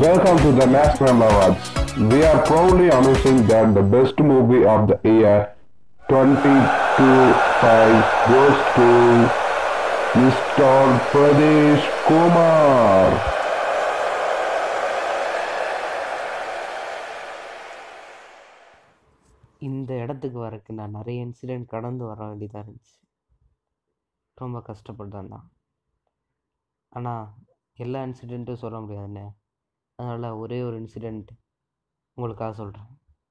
Welcome to the National Awards. We are proudly announcing that the best movie of the year 2025 goes to Mr. Pradesh Kumar. இந்த இடத்துக்கு வரக்கு நான் நிறைய incident கடந்து வர வேண்டியதாக இருந்துச்சு ரொம்ப கஷ்டப்பட்டேன் தான் ஆனால் எல்லா இன்சிடெண்ட்டும் சொல்ல முடியாதுண்ணே அதனால் ஒரே ஒரு இன்சிடெண்ட் உங்களுக்காக சொல்கிறேன்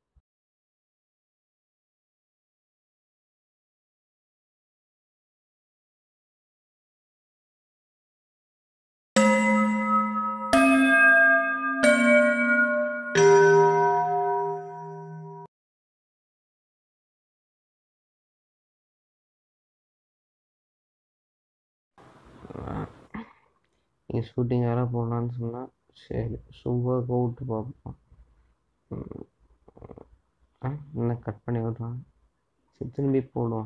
நீ ஷூட்டிங் வேறு போகலான்னு சொன்னால் சரி சூப்பர் கூப்பிட்டு பார்ப்போம் ம். ஆ என்ன கட் பண்ணி விட்றான் சரி திரும்பி போடுவோம்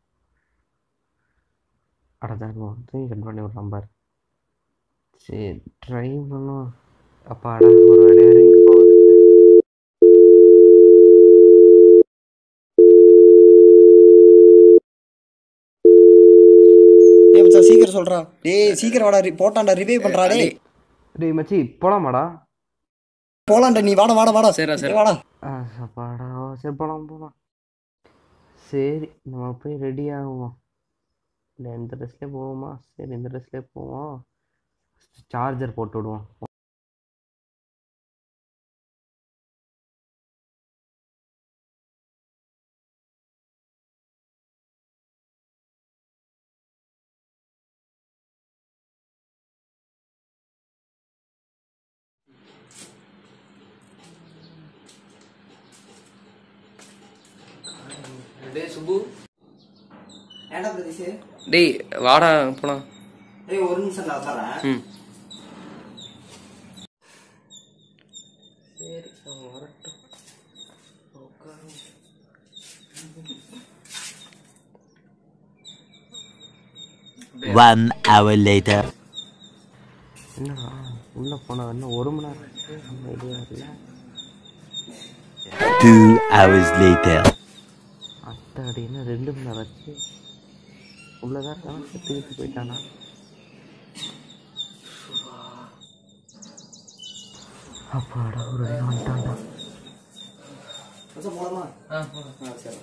அடதான் திரும்பி கட் பண்ணி விட்றான் பாரு சரி ட்ரை பண்ணுவோம் அப்பாடா ஒரு வழியாக ரிங் போகுது டேய் மச்சான் சீக்கிரம் சொல்றா டேய் சீக்கிரம் வாடா ரி- போட்டான்டா ரிவே பண்றா டேய் டேய் மச்சி போகலாமாடா போலாம்டா நீ வாடா வாடா வாடா சரிடா, டேய், சரிடா. வாடா ஆ அப்பாடா சரி போகலாம் போகலாம் சரி நம்ம போய் ரெடி ஆகுவோம் இல்லை இந்த ட்ரெஸ்லேயே போவோமா சரி இந்த ட்ரெஸ்லேயே போவோம் சார்ஜர் போட்டு விடுவோம் டேய் சுப்பு ஏன்டா பிரதீஷ் டேய் வாடா போலாம் டேய் ஒரு நிமிஷம் நான் வரேன் ம் சரி அவன் வரட்டும் உட்காருங்க One hour later. என்னடா உள்ளே போன இன்னும் ஒரு மணி நேரம் இருக்கு அமைதியாக இல்லை Two hours later. அத்தை அடின்னு ரெண்டு மணி நேரம் ஆச்சு உள்ளதான் இருக்கானா திருப்பி போயிட்டானா அப்பாடா ஒரு வழி வந்துட்டான்டா மச்சான் போலாமா ஆ ஆ சரி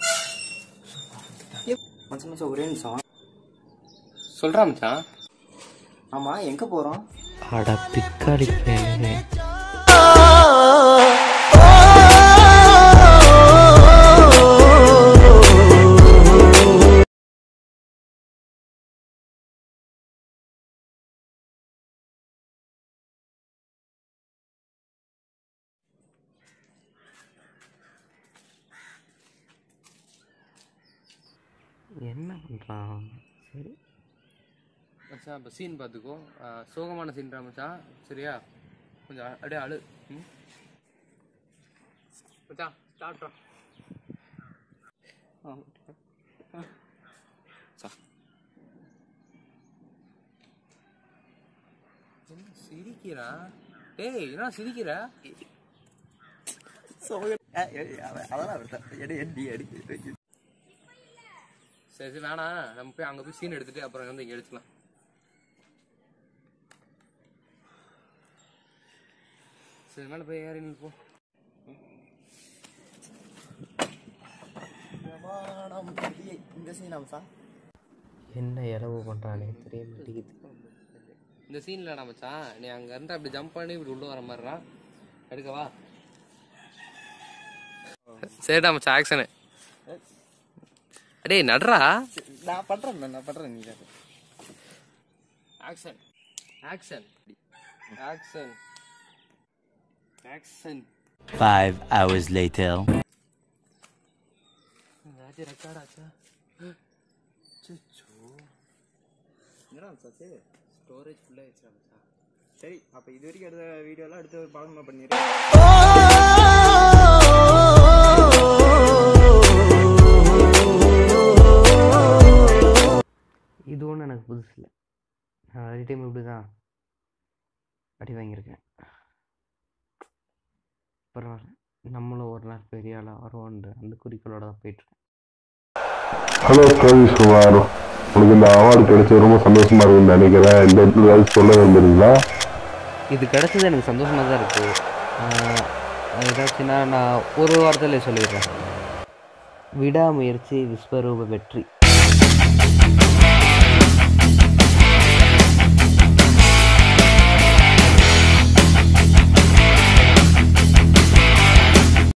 மச்சான் மச்சான் ஒரே நிமிஷம் சொல்றா மச்சான் ஆமா எங்க போறோம் அட பிக்காளி பேனே என்ன பண்ணுறான் சரி மச்சான் இப்போ சீன் பார்த்துக்கோ ஆ, சோகமான சீன்டா மச்சான் சரியா கொஞ்சம் அ- அப்படியே அழு ம் மச்சான் ஸ்டார்ட்ரா என்ன சிரிக்கிறா டேய் என்ன சிரிக்கிற அதான் எடி எடி எடி சரி சரி வேணாம் நம்ம போய் அங்கே போய் சீன் எடுத்துட்டு அப்புறம் வந்து இங்கே எடுத்துக்கலாம் சரி மேலே போய் ஏறி நின்னு போ இந்த சீன் அம்சா என்ன இலவு பண்ணுறானே தெரிய மாட்டேங்குது இந்த சீன்ல மச்சான் நீ அங்க இருந்து அப்படி ஜம்ப் பண்ணி இப்படி உள்ள வர மாதிரிடா எடுக்கவா சரிடா மச்சான் ஆக்ஷனு டேய் நடுறா நான் பண்றேன் நான் பண்றேன் நீ action action action action Five hours later. ஏதாச்சும் ரெக்கார்ட் ஆச்சா என்னடா அம்சாச்சு ஸ்டோரேஜ் ஃபுல்லாக ஆயிடுச்சா மச்சான் சரி அப்ப இது வரைக்கும் எடுத்த வீடியோலாம் அடுத்த ஒரு படமா பண்ணிடுறேன் இது ஒன்றும் எனக்கு புதுசு இல்லை நான் நிறைய டைம் இப்படி தான் அடி வாங்கியிருக்கேன் பரவாயில்ல நம்மளும் ஒரு நாள் பெரிய ஆளாக வருவோன்ற அந்த குறிக்கோளோட தான் போயிட்டுருக்கேன் ஹலோ கவிஷ் குமார் உங்களுக்கு இந்த அவார்டு கிடைச்சது ரொம்ப சந்தோஷமா இருக்குன்னு நினைக்கிறேன் இந்த இடத்துல ஏதாவது சொல்ல விரும்புறீங்களா இது கிடைச்சது எனக்கு சந்தோஷமாக தான் இருக்குது ஏதாச்சுன்னா நான் ஒரு வாரத்தில் சொல்லிடுறேன் விடாமுயற்சி விஸ்வரூப வெற்றி